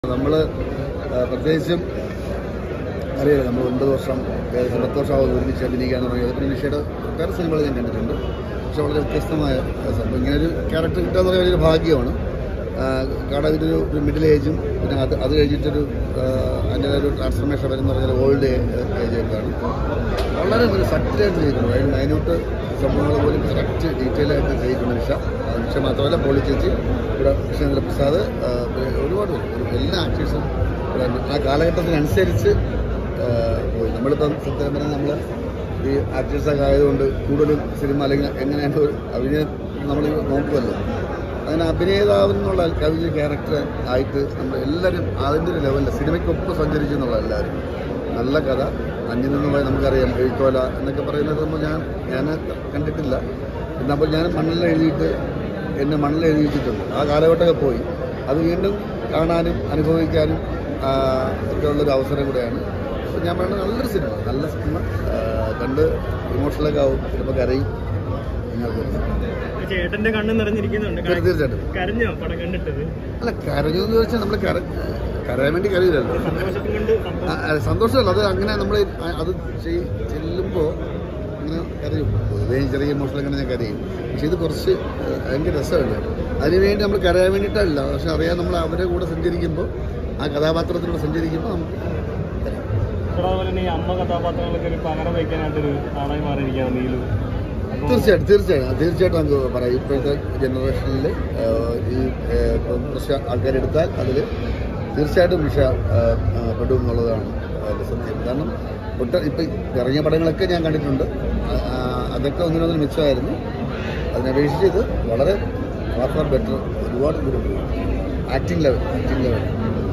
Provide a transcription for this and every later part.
നമ്മൾ പ്രത്യേകിച്ചും അറിയാലോ നമ്മൾ ഒൻപത് വർഷം ഏകദേശം പത്ത് വർഷമാവും ഒരുമിച്ച് അഭിനയിക്കാൻ തുടങ്ങിയത് പിന്നെ നിഷയുടെ ഒട്ടേറെ സിനിമകൾ ഞാൻ കണ്ടിട്ടുണ്ട് പക്ഷെ വളരെ വ്യത്യസ്തമായ സംഭവം ഇങ്ങനെ ഒരു ക്യാരക്ടർ കിട്ടുക എന്ന് പറയുന്നത് വലിയൊരു ഭാഗ്യമാണ് ആ, കാരണം ഇതൊരു ഒരു മിഡിൽ ഏജും പിന്നെ അത് അത് കഴിഞ്ഞിട്ടൊരു ആ, അതിൻ്റെ ഒരു ട്രാൻസ്ഫർമേഷൻ വരുന്ന പറഞ്ഞാൽ ഓൾഡ് ഏജ് ഒക്കെയാണ് വളരെ ഒരു സറ്റായിട്ട് ചെയ്തിട്ടുണ്ട് അതായത് മൈന്യൂട്ട് സംഭവങ്ങൾ പോലും കറക്റ്റ് ഡീറ്റെയിൽ ആയിട്ട് ചെയ്തിട്ടുണ്ട് നിഷ ആ, നിഷ മാത്രമല്ല പോളി ചേച്ചി ഇവിടെ കൃഷ്ണേന്ദ്ര പ്രസാദ് ആ, പിന്നെ ഒരുപാട് പേര് ഒരു എല്ലാ ആക്ടേഴ്സും ഇവിടെ ഉണ്ട്. ആ കാലഘട്ടത്തിനനുസരിച്ച് ആ, പോയി നമ്മളിപ്പം സത്യം പറഞ്ഞാൽ നമ്മൾ ഈ ആക്ടേഴ്സൊക്കെ ആയതുകൊണ്ട് കൂടുതലും സിനിമ അല്ലെങ്കിൽ എങ്ങനെയാണ് ഒരു അഭിനയം നമ്മൾ നോക്കുമല്ലോ അങ്ങനെ അഭിനേതാവെന്നുള്ള കവിത ക്യാരക്ടർ ആയിട്ട് നമ്മൾ എല്ലാവരും അതിൻ്റെ ഒരു ലെവലിൽ സിനിമയ്ക്കൊപ്പം സഞ്ചരിച്ചു എന്നുള്ള എല്ലാവരും നല്ല കഥ അന്യം നിന്ന് പോയി നമുക്കറിയാം എഴുത്തോല എന്നൊക്കെ പറയുന്നത് നമ്മൾ ഞാൻ ഞാൻ കണ്ടിട്ടില്ല പിന്നെ അപ്പോൾ ഞാൻ മണ്ണിൽ എഴുതിയിട്ട് എന്നെ മണ്ണിൽ എഴുതിയിട്ടുണ്ട് ആ കാലഘട്ടമൊക്കെ പോയി അത് വീണ്ടും കാണാനും അനുഭവിക്കാനും ആ, ഒക്കെ ഉള്ളൊരു അവസരം കൂടെയാണ് അപ്പോൾ ഞാൻ പറയുന്നത് നല്ലൊരു സിനിമ നല്ല സിനിമ ആ, കണ്ട് ഇമോഷണലൊക്കെ ആവും ചിലപ്പോൾ കരയും നിങ്ങൾക്ക് ചേട്ടന്റെ കണ്ണ് നിറഞ്ഞിരിക്കുന്നുണ്ട് തീർ- തീർച്ചയായിട്ടും കരഞ്ഞോ പടം കണ്ടിട്ടത് അല്ല കരഞ്ഞു എന്ന് ചോദിച്ചാൽ നമ്മൾ കര കരയാൻ വേണ്ടി കരയില്ലല്ലോ സന്തോഷത്തിൽ കൊണ്ട് ആ, ആ, സന്തോഷമല്ല അത് അങ്ങനെ നമ്മൾ അത് ചെയ്- ചെല്ലുമ്പോൾ ഇങ്ങനെ കരയും പൊതുവേ ചെറിയ ഇമോഷണൽ അങ്ങനെ ഞാൻ കരയും പക്ഷെ ഇത് കുറച്ച് ആ, ഭയങ്കര രസമുണ്ട് അതിനുവേണ്ടി നമ്മൾ കരയാൻ വേണ്ടിയിട്ടല്ല പക്ഷെ അറിയാം നമ്മൾ അവരുടെ കൂടെ സഞ്ചരിക്കുമ്പോൾ ആ കഥാപാത്രത്തിലൂടെ സഞ്ചരിക്കുമ്പോൾ നമുക്ക് കരയാം. അതുപോലെ തന്നെ ഈ അമ്മ കഥാപാത്രങ്ങൾക്ക് ഒരു പകരം വയ്ക്കാനായിട്ടൊരു ആളായി മാറിയിരിക്കുകയാണ് നീലു അപ്പോൾ തീർച്ചയായിട്ടും തീർച്ചയായിട്ടും തീർച്ചയായിട്ടും നമുക്ക് പറയാം ഇപ്പോഴത്തെ ജനറേഷനിൽ ഈ ആ, ഇപ്പം കുറച്ച് ആൾക്കാരെടുത്താൽ അതിൽ തീർച്ചയായിട്ടും വിഷ പെടും എന്നുള്ളതാണ് അതിൻ്റെ സത്യം കാരണം ഒട്ട ഇപ്പം ഇറങ്ങിയ പടങ്ങളൊക്കെ ഞാൻ കണ്ടിട്ടുണ്ട് ആ, ആ, അതൊക്കെ ഒന്നിനൊന്നിന് മിച്ചമായിരുന്നു അതിനപേക്ഷിച്ച് ഇത് വളരെ ഫാർ ഫാർ ബെറ്റർ ഒരുപാട് improve acting level acting level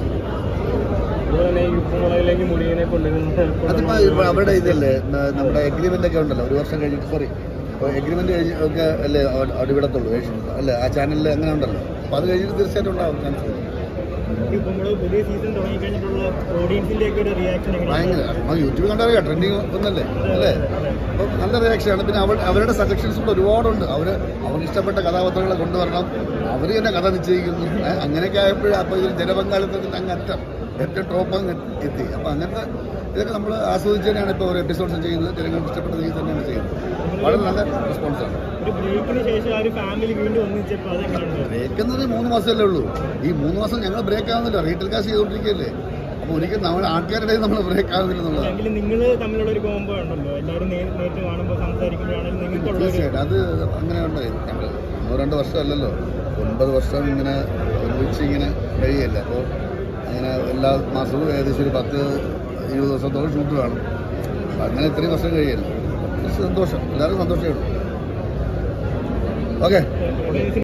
അതുപോലെ തന്നെ ഈ ഉപ്പുമുളകിലേക്ക് മുടിയനെ കൊണ്ടുവരുന്ന അതിപ്പോ ഇപ്പൊ അവരുടെ ഇതല്ലേ ന- നമ്മുടെ എഗ്രിമെന്റ് ഒക്കെ ഉണ്ടല്ലോ ഒരു വർഷം കഴിഞ്ഞിട്ട് സോറി എഗ്രിമെന്റ് കഴിഞ്ഞ് ഒക്കെ അല്ലേ അവിടെ അവിടെ വിടത്തുള്ളൂ ഏഷ്യ- അല്ലേ ആ ചാനലിൽ അങ്ങനെ ഉണ്ടല്ലോ അപ്പൊ അത് കഴിഞ്ഞിട്ട് തീർച്ചയായിട്ടും ഉണ്ടാവും ചാൻസ് ഈ ഉപ്പുമുളക് പുതിയ സീസൺ തുടങ്ങി കഴിഞ്ഞിട്ടുള്ള ഓഡിയൻസിന്റെ ഒക്കെ ഒരു റിയാക്ഷൻ ഭയങ്കര നമ്മൾ യൂട്യൂബിൽ കണ്ടറിയാം ട്രെൻഡിങ് ഒന്നല്ലേ അല്ലേ അപ്പം നല്ല റിയാക്ഷനാണ് പിന്നെ അവർ അവരുടെ സജഷൻസ് കൂടെ ഒരുപാടുണ്ട് അവർ അവർക്ക് ഇഷ്ടപ്പെട്ട കഥാപാത്രങ്ങളെ കൊണ്ടുവരണം അവർ തന്നെ കഥ നിശ്ചയിക്കുന്നു ഏ, അങ്ങനെയൊക്കെ ആയപ്പോഴും അപ്പോൾ ഇതിൽ ജനപങ്കാളിത്തത്തിൻ്റെ അങ്ങ് അറ്റം ഏറ്റവും ടോപ്പ് അങ്ങ് എത്തി അപ്പോൾ അങ്ങനത്തെ ഇതൊക്കെ നമ്മൾ ആസ്വദിച്ച് തന്നെയാണ് ഇപ്പോൾ ഓരോ എപ്പിസോഡ്സ് ചെയ്യുന്നത് ജനങ്ങൾക്ക് ഇഷ്ടപ്പെട്ട രീതിയിൽ തന്നെയാണ് ചെയ്യുന്നത് വളരെ നല്ല റെസ്പോൺസാണ് ഒരു ബ്രേക്കിന് ശേഷം ആ ഒരു ഫാമിലി വീണ്ടും ഒന്നിച്ചപ്പോൾ അതെങ്ങനെയുണ്ട് ബ്രേക്ക് എന്നത് മൂന്ന് മാസമല്ലേ ഉള്ളൂ ഈ മൂന്ന് മാസം ഞങ്ങൾ ബ്രേക്ക് ആവുന്നില്ല റീറ്റെയിൽ കാശ് ചെയ്തുകൊണ്ടിരിക്കുകയല്ലേ അപ്പോൾ ഒരിക്കലും നമ്മുടെ ആൾക്കാരുടെ നമ്മൾ ബ്രേക്ക് ആവുന്നില്ല എന്നുള്ളതാണ് അല്ലെങ്കിൽ നിങ്ങൾ തമ്മിലുള്ള ഒരു കോംബോ ഉണ്ടല്ലോ എല്ലാവരും നേ- നേരിട്ട് കാണുമ്പോൾ സംസാരിക്കുമ്പോഴാണെങ്കിലും നിങ്ങൾക്കുള്ള ഒരു തീർച്ചയായിട്ടും അത് അങ്ങനെ ഉണ്ടായി ഞങ്ങൾ ഒന്നോ രണ്ട് വർഷമല്ലല്ലോ ഒൻപത് വർഷം ഇങ്ങനെ ഒരുമിച്ച് ഇങ്ങനെ കഴിയല്ല അപ്പോൾ അങ്ങനെ എല്ലാ മാസവും ഏകദേശം ഒരു പത്ത് ഇരുപത് ദിവസത്തോളം ഷൂട്ട് കാണും അപ്പം അങ്ങനെ ഇത്രയും വർഷം കഴിയല്ലോ സന്തോഷം എല്ലാവർക്കും സന്തോഷമേ ഉള്ളൂ ഓക്കെ ഓഡിയൻസിന്